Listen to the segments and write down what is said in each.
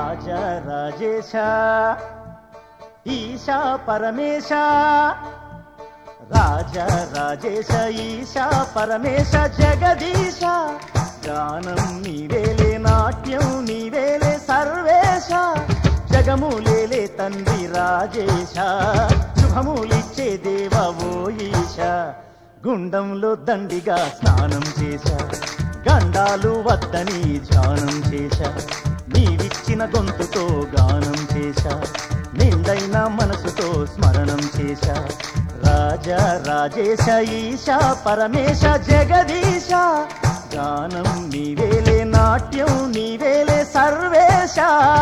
రాజా రాజేశ ఈశా పరమేశ రాజా రాజేశ ఈశా పరమేశ జగదీశ గానం నీవేలే నాట్యం నీవేలే సర్వేశ జగములేలే తండ్రి రాజేశ శుభములిచ్చే దేవవో ఈశ గుండంలో దండిగా స్నానం చేశా గండాలు వద్దని ధ్యానం చేశా నీవిచ్చిన గొంతుతో గానం చేశా నిండైన మనసుతో స్మరణం చేశా రాజా రాజేశ ఈశా పరమేశ జగదీశ గానం నీవేలే నాట్యం నీవేలే సర్వేశ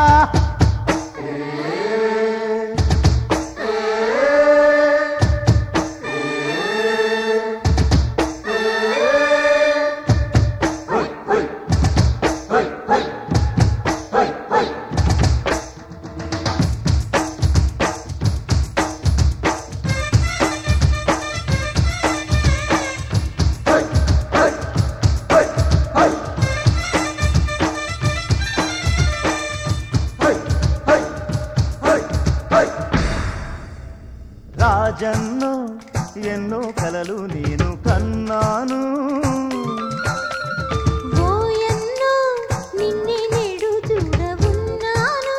రాజన్ను ఎన్నో కలలు నేను కన్నాను ఓయన్నో నిన్నే నేడు చూడవున్నాను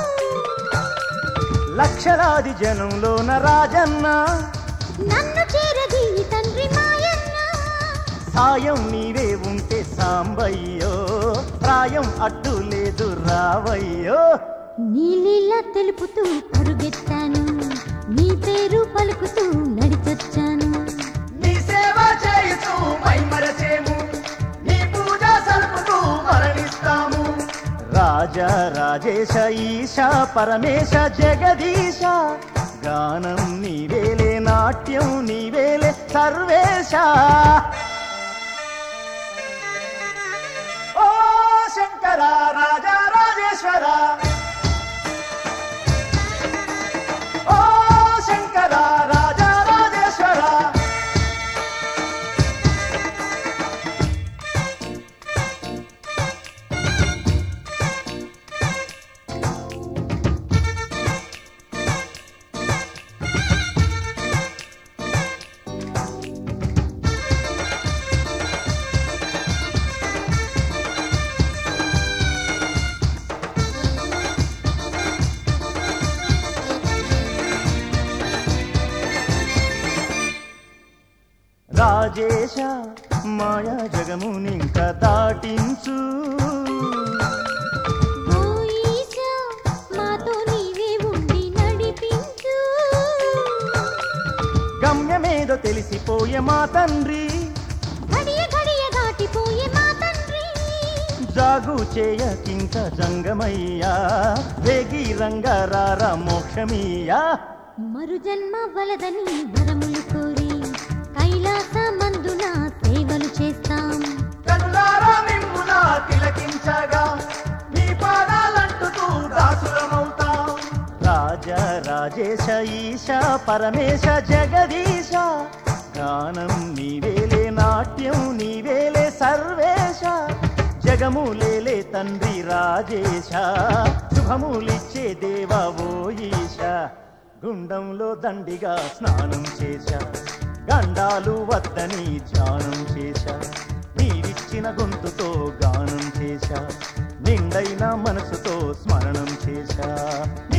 లక్షలాది జనంలోన రాజన్న నన్ను చేరది తండ్రి మాయన్న సాయం నీవే ఉంటే సాంబయ్యో ప్రాయం అడ్డు లేదు రావయ్యో నీలిలా తెలుపుతూ పరుగెత్తాను నీ పేరు పలుకుతూ నడిచొచ్చాను నీ సేవ చేయుతూ మైమరచేము నీ పూజ సల్పుతూ మరణిస్తాము రాజా రాజేశ ఈశా పరమేశ జగదీశ గానం నీవేలే నాట్యం నీవేలే సర్వేశ ఓ శంకర రాజా రాజేశ్వర ఓ శంకర రాజా రాజేశ్వర రాజేశ మాయా జగమునింక దాటించు ఓ ఈశా మాతో నీవే ఉండి నడిపించు గమ్యమేదో తెలిసిపోయే మా తండ్రి గడియ గడియ దాటిపోయే మా తండ్రి జాగు చేయకింక జంగమయ్యా వేగి రంగారార మోక్షమీయా మరు జన్మ వలదని వరములు కోరి కైలాస మందున సేవలు చేస్తాం కనులారా మిమ్మున తిలకించగా మీ పాదాలంటుతూ దాసులమవుతాం రాజా రాజేశ ఈశ పరమేశ జగదీశ గానం నీవేలే నాట్యం నీవేలే సర్వేశ జగములేలే తండ్రి రాజేశ శుభములిచ్చే దేవవో ఈశ గుండంలో దండిగా స్నానం చేశా గండాలు వద్దని ధ్యానం చేశా నీవిచ్చిన గొంతుతో గానం చేశా నిండైన మనసుతో స్మరణం చేశా